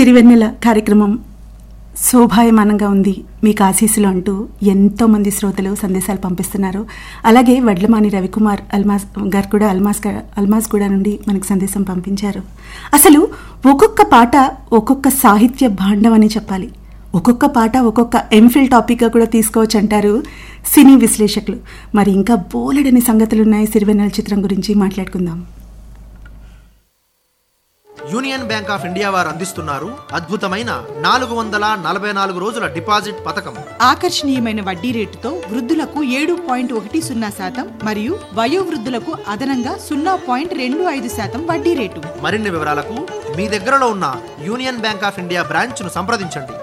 సిరివెన్నెల కార్యక్రమం శోభాయమానంగా ఉంది మీకు ఆశీస్సులు అంటూ ఎంతో మంది శ్రోతలు సందేశాలు పంపిస్తున్నారు అలాగే వడ్లమాని రవికుమార్ అల్మాస్ గారు కూడా అల్మాస్ గా- అల్మాస్ కూడా నుండి మనకు సందేశం పంపించారు అసలు ఒక్కొక్క పాట ఒక్కొక్క సాహిత్య భాండం అని చెప్పాలి ఒక్కొక్క పాట ఒక్కొక్క ఎంఫిల్ టాపిక్గా కూడా తీసుకోవచ్చు అంటారు సినీ విశ్లేషకులు మరి ఇంకా బోలెడని సంగతులు ఉన్నాయి సిరివెన్నెల చిత్రం గురించి మాట్లాడుకుందాం యూనియన్ బ్యాంక్ ఆఫ్ ఇండియా వారు అందిస్తున్నారు అద్భుతమైన నాలుగు వందల నలభై నాలుగు రోజుల డిపాజిట్ పథకం ఆకర్షణీయమైన వడ్డీ రేటుతో వృద్ధులకు ఏడు పాయింట్ ఒకటి సున్నా శాతం మరియు వయోవృద్ధులకు అదనంగా సున్నా పాయింట్ రెండు ఐదు శాతం వడ్డీ రేటు మరిన్ని వివరాలకు మీ దగ్గరలో ఉన్న యూనియన్ బ్యాంక్ ఆఫ్ ఇండియా బ్రాంచ్ను సంప్రదించండి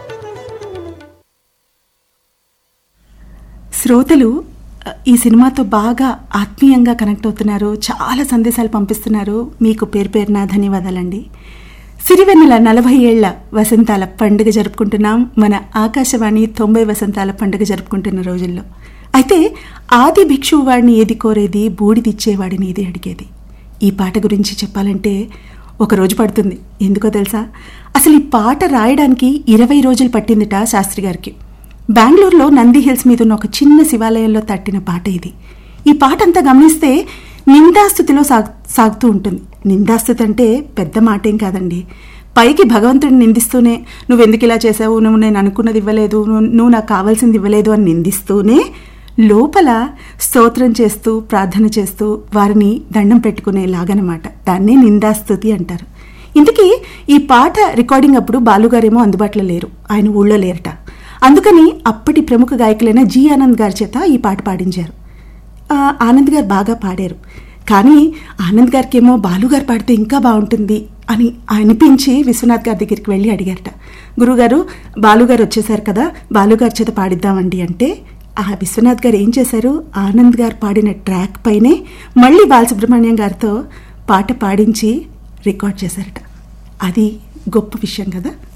శ్రోతలు అ, ఈ సినిమాతో బాగా ఆత్మీయంగా కనెక్ట్ అవుతున్నారు చాలా సందేశాలు పంపిస్తున్నారు మీకు పేరు పేరున ధన్యవాదాలండి సిరివెన్నెల నలభై ఏళ్ల వసంతాల పండుగ జరుపుకుంటున్నాం మన ఆకాశవాణి తొంభై వసంతాల పండుగ జరుపుకుంటున్న రోజుల్లో అయితే ఆది భిక్షువు వాడిని ఏది కోరేది బూడిదిచ్చేవాడిని ఏది అడిగేది ఈ పాట గురించి చెప్పాలంటే ఒక రోజు పడుతుంది ఎందుకో తెలుసా అసలు ఈ పాట రాయడానికి ఇరవై రోజులు పట్టిందిట శాస్త్రి గారికి బెంగళూరులో నంది హిల్స్ మీద ఉన్న ఒక చిన్న శివాలయంలో తట్టిన పాట ఇది ఈ పాట అంతా గమనిస్తే నిందాస్తుతిలో సాగు సాగుతూ ఉంటుంది నిందాస్తుతి అంటే పెద్ద మాట ఏం కాదండి పైకి భగవంతుడిని నిందిస్తూనే నువ్వెందుకు ఇలా చేసావు నువ్వు నేను అనుకున్నది ఇవ్వలేదు నువ్వు నువ్వు నాకు కావాల్సింది ఇవ్వలేదు అని నిందిస్తూనే లోపల స్తోత్రం చేస్తూ ప్రార్థన చేస్తూ వారిని దండం పెట్టుకునేలాగనమాట దాన్నే నిందాస్తుతి అంటారు ఇంతకీ ఈ పాట రికార్డింగ్ అప్పుడు బాలుగారేమో అందుబాటులో లేరు ఆయన ఊళ్ళో లేరట అందుకని అప్పటి ప్రముఖ గాయకులైన జి ఆనంద్ గారి చేత ఈ పాట పాడించారు ఆ, ఆనంద్ గారు బాగా పాడారు కానీ ఆనంద్ గారికి ఏమో బాలుగారు పాడితే ఇంకా బాగుంటుంది అని అనిపించి విశ్వనాథ్ గారి దగ్గరికి వెళ్ళి అడిగారట గురుగారు బాలుగారు వచ్చేసారు కదా బాలుగారి చేత పాడిద్దామండి అంటే ఆ విశ్వనాథ్ గారు ఏం చేశారు ఆనంద్ గారు పాడిన ట్రాక్ పైనే మళ్ళీ బాలసుబ్రహ్మణ్యం గారితో పాట పాడించి రికార్డ్ చేశారట అది గొప్ప విషయం కదా